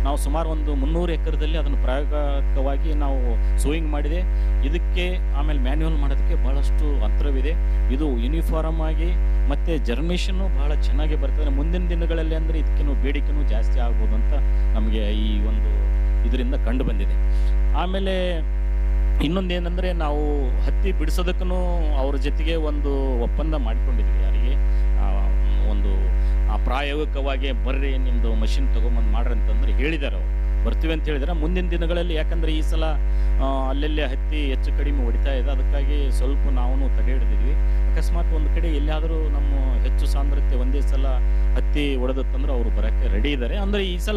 ನಾವು ಸುಮಾರು ಒಂದು ಮುನ್ನೂರು ಎಕರೆದಲ್ಲಿ ಅದನ್ನು ಪ್ರಾಯೋಗಿಕವಾಗಿ ನಾವು ಸೋಯಿಂಗ್ ಮಾಡಿದೆ ಇದಕ್ಕೆ ಆಮೇಲೆ ಮ್ಯಾನ್ಯುವಲ್ ಮಾಡೋದಕ್ಕೆ ಬಹಳಷ್ಟು ಅಂತರವಿದೆ ಇದು ಯೂನಿಫಾರ್ಮ್ ಆಗಿ ಮತ್ತೆ ಜರ್ಮಿಷನ್ನು ಬಹಳ ಚೆನ್ನಾಗಿ ಬರ್ತದೆ ಮುಂದಿನ ದಿನಗಳಲ್ಲಿ ಅಂದರೆ ಇದಕ್ಕಿನ್ನೂ ಬೇಡಿಕೆನೂ ಜಾಸ್ತಿ ಆಗ್ಬೋದು ಅಂತ ನಮಗೆ ಈ ಒಂದು ಇದರಿಂದ ಕಂಡು ಬಂದಿದೆ ಆಮೇಲೆ ಇನ್ನೊಂದೇನೆಂದರೆ ನಾವು ಹತ್ತಿ ಬಿಡಿಸೋದಕ್ಕೂ ಅವ್ರ ಜೊತೆಗೆ ಒಂದು ಒಪ್ಪಂದ ಮಾಡಿಕೊಂಡಿದ್ವಿ ಯಾರಿಗೆ ಆ, ಒಂದು ಆ ಪ್ರಾಯೋಗಿಕವಾಗಿ ಬರ್ರಿ ನಿಮ್ಮದು ಮಷಿನ್ ತೊಗೊಂಬಂದು ಮಾಡ್ರಿ ಅಂತಂದ್ರೆ ಹೇಳಿದ್ದಾರೆ ಅವರು ಬರ್ತೀವಿ ಅಂತ ಹೇಳಿದ್ರೆ ಮುಂದಿನ ದಿನಗಳಲ್ಲಿ ಯಾಕಂದ್ರೆ ಈ ಸಲ ಆ, ಅಲ್ಲಲ್ಲೇ ಹತ್ತಿ ಹೆಚ್ಚು ಕಡಿಮೆ ಹೊಡಿತಾ ಇದೆ ಅದಕ್ಕಾಗಿ ಸ್ವಲ್ಪ ನಾವು ತಡೆ ಹಿಡಿದಿದ್ವಿ ಅಕಸ್ಮಾತ್ ಒಂದು ಕಡೆ ಎಲ್ಲಿಯಾದರೂ ನಮ್ಮ ಹೆಚ್ಚು ಸಾಂದ್ರತೆ ಒಂದೇ ಸಲ ಹತ್ತಿ ಹೊಡೆದತ್ತಂದ್ರೆ ಅವರು ಬರೋಕ್ಕೆ ರೆಡಿ ಇದ್ದಾರೆ ಅಂದ್ರೆ ಈ ಸಲ